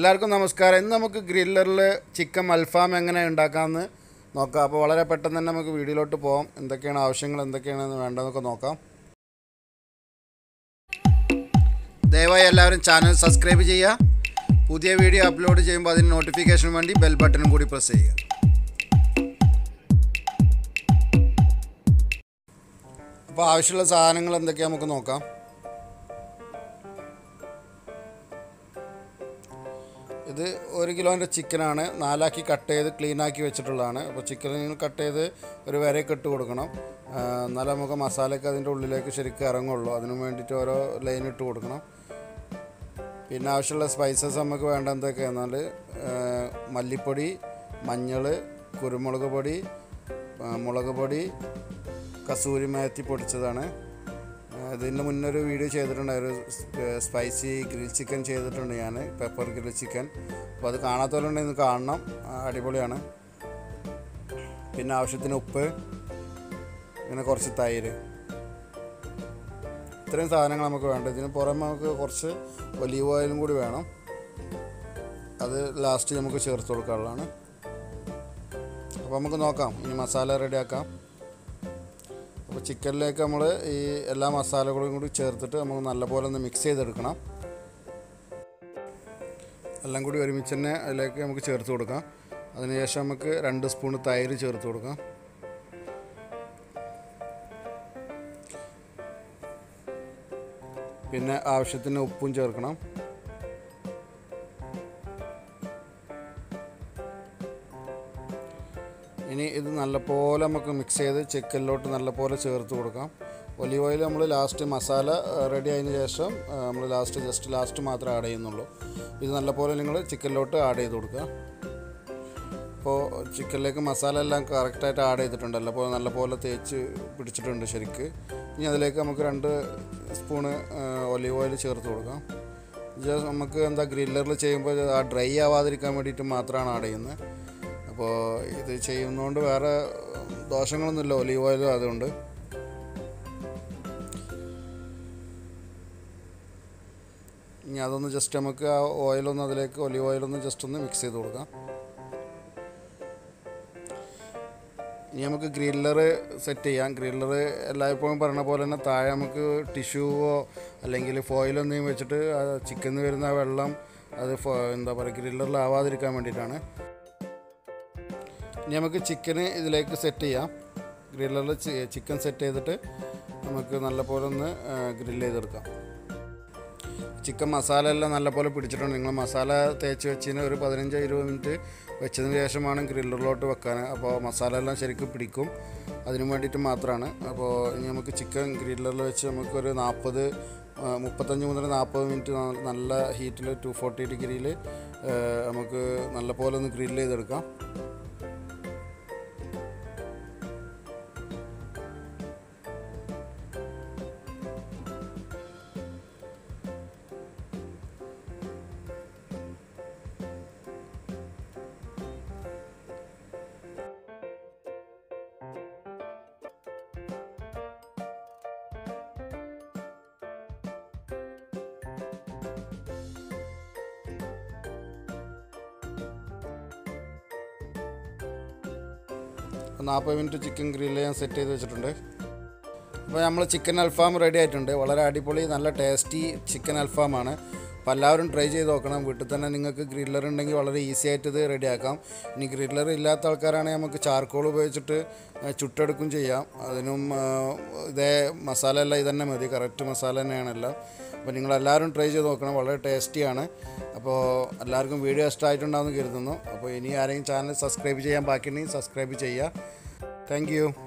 എല്ലാവർക്കും നമസ്കാരം ഇന്ന് നമുക്ക് ഗ്രില്ലറിൽ ചിക്കൻ അൽഫാം എങ്ങനെ ഉണ്ടാക്കാമെന്ന് നോക്കാം അപ്പോൾ വളരെ പെട്ടെന്ന് തന്നെ നമുക്ക് വീഡിയോയിലോട്ട് പോകാം എന്തൊക്കെയാണ് ആവശ്യങ്ങൾ എന്തൊക്കെയാണെന്ന് വേണ്ടതെന്നൊക്കെ നോക്കാം ദയവായി എല്ലാവരും ചാനൽ സബ്സ്ക്രൈബ് ചെയ്യുക പുതിയ വീഡിയോ അപ്ലോഡ് ചെയ്യുമ്പോൾ അതിന് നോട്ടിഫിക്കേഷൻ വേണ്ടി ബെൽ ബട്ടണും കൂടി പ്രസ് ചെയ്യുക അപ്പോൾ ആവശ്യമുള്ള സാധനങ്ങൾ എന്തൊക്കെയാണ് നമുക്ക് നോക്കാം ഇത് ഒരു കിലോൻ്റെ ചിക്കനാണ് നാലാക്കി കട്ട് ചെയ്ത് ക്ലീനാക്കി വെച്ചിട്ടുള്ളതാണ് അപ്പോൾ ചിക്കൻ നിങ്ങൾ കട്ട് ചെയ്ത് ഒരു വരയൊക്കെ ഇട്ട് കൊടുക്കണം ആ, എന്നാലേ നമുക്ക് മസാലയൊക്കെ അതിൻ്റെ ഉള്ളിലേക്ക് ശരിക്കും ഇറങ്ങുള്ളൂ അതിന് വേണ്ടിയിട്ട് ഓരോ ലൈൻ ഇട്ട് കൊടുക്കണം പിന്നെ ആവശ്യമുള്ള സ്പൈസസ് നമുക്ക് വേണ്ട എന്തൊക്കെയാണെന്നാൽ മല്ലിപ്പൊടി മഞ്ഞൾ കുരുമുളക് പൊടി ആ, മുളക് പൊടി കസൂരി മേത്തി പൊടിച്ചതാണ് ആ, ഇതിന് മുന്നേ ഒരു വീഡിയോ ചെയ്തിട്ടുണ്ട് ഒരു സ്പൈസി ഗ്രിൽ ചിക്കൻ ചെയ്തിട്ടുണ്ട് ഞാൻ പെപ്പർ ഗ്രിൽ ചിക്കൻ അപ്പോൾ അത് കാണാത്തവരുണ്ടെങ്കിൽ ഇത് കാണണം ആ, അടിപൊളിയാണ് പിന്നെ ആവശ്യത്തിന് ഉപ്പ് പിന്നെ കുറച്ച് തൈര് ഇത്രയും സാധനങ്ങൾ നമുക്ക് വേണ്ട ഇതിന് പുറമെ നമുക്ക് കുറച്ച് ഒലീവ് ഓയിലും കൂടി വേണം അത് ലാസ്റ്റ് നമുക്ക് ചേർത്ത് കൊടുക്കാനുള്ളതാണ് അപ്പോൾ നമുക്ക് നോക്കാം ഇനി മസാല റെഡിയാക്കാം അപ്പോൾ ചിക്കനിലേക്ക് നമ്മൾ ഈ എല്ലാ മസാലകളും കൂടി ചേർത്തിട്ട് നമുക്ക് നല്ലപോലെ ഒന്ന് മിക്സ് ചെയ്തെടുക്കണം എല്ലാം കൂടി ഒരുമിച്ച് തന്നെ അതിലേക്ക് നമുക്ക് ചേർത്ത് കൊടുക്കാം അതിനുശേഷം നമുക്ക് രണ്ട് സ്പൂൺ തൈര് ചേർത്ത് കൊടുക്കാം പിന്നെ ആവശ്യത്തിന് ഉപ്പും ചേർക്കണം ഇനി ഇത് നല്ലപോലെ നമുക്ക് മിക്സ് ചെയ്ത് ചിക്കനിലോട്ട് നല്ലപോലെ ചേർത്ത് കൊടുക്കാം ഒലിവ് ഓയിൽ നമ്മൾ ലാസ്റ്റ് മസാല റെഡി ആയതിനു ശേഷം നമ്മൾ ലാസ്റ്റ് ജസ്റ്റ് ലാസ്റ്റ് മാത്രമേ ആഡ് ചെയ്യുന്നുള്ളൂ ഇത് നല്ലപോലെ നിങ്ങൾ ചിക്കനിലോട്ട് ആഡ് ചെയ്ത് കൊടുക്കുക അപ്പോൾ ചിക്കനിലേക്ക് മസാല എല്ലാം കറക്റ്റായിട്ട് ആഡ് ചെയ്തിട്ടുണ്ടല്ലോ അപ്പോൾ നല്ലപോലെ തേച്ച് പിടിച്ചിട്ടുണ്ട് ശരിക്ക് ഇനി അതിലേക്ക് നമുക്ക് രണ്ട് സ്പൂണ് ഒലിവ് ഓയിൽ ചേർത്ത് കൊടുക്കാം ഇത് നമുക്ക് എന്താ ഗ്രില്ലറിൽ ചെയ്യുമ്പോൾ ആ ഡ്രൈ ആവാതിരിക്കാൻ വേണ്ടിയിട്ട് മാത്രമാണ് ആഡ് ചെയ്യുന്നത് അപ്പോൾ ഇത് ചെയ്യുന്നതുകൊണ്ട് വേറെ ദോഷങ്ങളൊന്നുമില്ല ഒലിവ് ഓയിലും അതുകൊണ്ട് ഇനി അതൊന്ന് ജസ്റ്റ് നമുക്ക് ആ ഓയിലൊന്ന് അതിലേക്ക് ഒലിവ് ഓയിലൊന്ന് ജസ്റ്റ് ഒന്ന് മിക്സ് ചെയ്ത് കൊടുക്കാം ഇനി നമുക്ക് ഗ്രില്ലർ സെറ്റ് ചെയ്യാം ഗ്രില്ലർ എല്ലായ്പ്പോഴും പറഞ്ഞ പോലെ തന്നെ താഴെ നമുക്ക് ടിഷ്യൂവോ അല്ലെങ്കിൽ ഫോയിലോ എന്തെങ്കിലും വെച്ചിട്ട് ചിക്കനിൽ വരുന്ന ആ വെള്ളം അത് ഫോ- എന്താ പറയുക ഗ്രില്ലറിൽ ആവാതിരിക്കാൻ വേണ്ടിയിട്ടാണ് ഇനി നമുക്ക് ചിക്കന് ഇതിലേക്ക് സെറ്റ് ചെയ്യാം ഗ്രില്ലറിൽ ചിക്കൻ സെറ്റ് ചെയ്തിട്ട് നമുക്ക് നല്ലപോലെ ഒന്ന് ഗ്രില്ല് ചെയ്തെടുക്കാം ചിക്കൻ മസാല എല്ലാം നല്ലപോലെ പിടിച്ചിട്ടുണ്ട് നിങ്ങൾ മസാല തേച്ച് വെച്ചതിന് ഒരു പതിനഞ്ചോ ഇരുപത് മിനിറ്റ് വെച്ചതിന് ശേഷമാണ് ഗ്രില്ലറിലോട്ട് വെക്കാൻ അപ്പോൾ മസാല എല്ലാം ശരിക്കും പിടിക്കും അതിന് വേണ്ടിയിട്ട് മാത്രമാണ് അപ്പോൾ ഇനി നമുക്ക് ചിക്കൻ ഗ്രില്ലറിൽ വെച്ച് നമുക്കൊരു നാൽപ്പത് മുപ്പത്തഞ്ച് മുതൽ നാൽപ്പത് മിനിറ്റ് ന- നല്ല ഹീറ്റിൽ ടു ഫോർട്ടി ഡിഗ്രിയിൽ നമുക്ക് നല്ലപോലെ ഒന്ന് ഗ്രില്ല് ചെയ്തെടുക്കാം നാൽപ്പത് മിനിറ്റ് ചിക്കൻ ഗ്രില്ല് ഞാൻ സെറ്റ് ചെയ്ത് വെച്ചിട്ടുണ്ട് അപ്പോൾ നമ്മൾ ചിക്കൻ അൽഫാം റെഡി ആയിട്ടുണ്ട് വളരെ അടിപൊളി നല്ല ടേസ്റ്റി ചിക്കൻ അൽഫാമാണ് അപ്പോൾ എല്ലാവരും ട്രൈ ചെയ്ത് നോക്കണം വീട്ടിൽ തന്നെ നിങ്ങൾക്ക് ഗ്രില്ലർ ഉണ്ടെങ്കിൽ വളരെ ഈസി ആയിട്ട് ഇത് റെഡിയാക്കാം ഇനി ഗ്രില്ലർ ഇല്ലാത്ത ആൾക്കാരാണെങ്കിൽ നമുക്ക് ചാർക്കോൾ ഉപയോഗിച്ചിട്ട് ആ, ചുട്ടെടുക്കും ചെയ്യാം അതിനും ആ, ഇതേ മസാല എല്ലാം ഇതന്നെ മതി കറക്റ്റ് മസാല തന്നെയാണെല്ലാം അപ്പോൾ നിങ്ങളെല്ലാവരും ട്രൈ ചെയ്ത് നോക്കണം വളരെ ടേസ്റ്റിയാണ് അപ്പോൾ എല്ലാവർക്കും വീഡിയോ ഇഷ്ടമായിട്ടുണ്ടാകുമെന്ന് കരുതുന്നു അപ്പോൾ ഇനി ആരെങ്കിലും ചാനൽ സബ്സ്ക്രൈബ് ചെയ്യാൻ ബാക്കിയുണ്ടെങ്കിൽ സബ്സ്ക്രൈബ് ചെയ്യുക താങ്ക് യു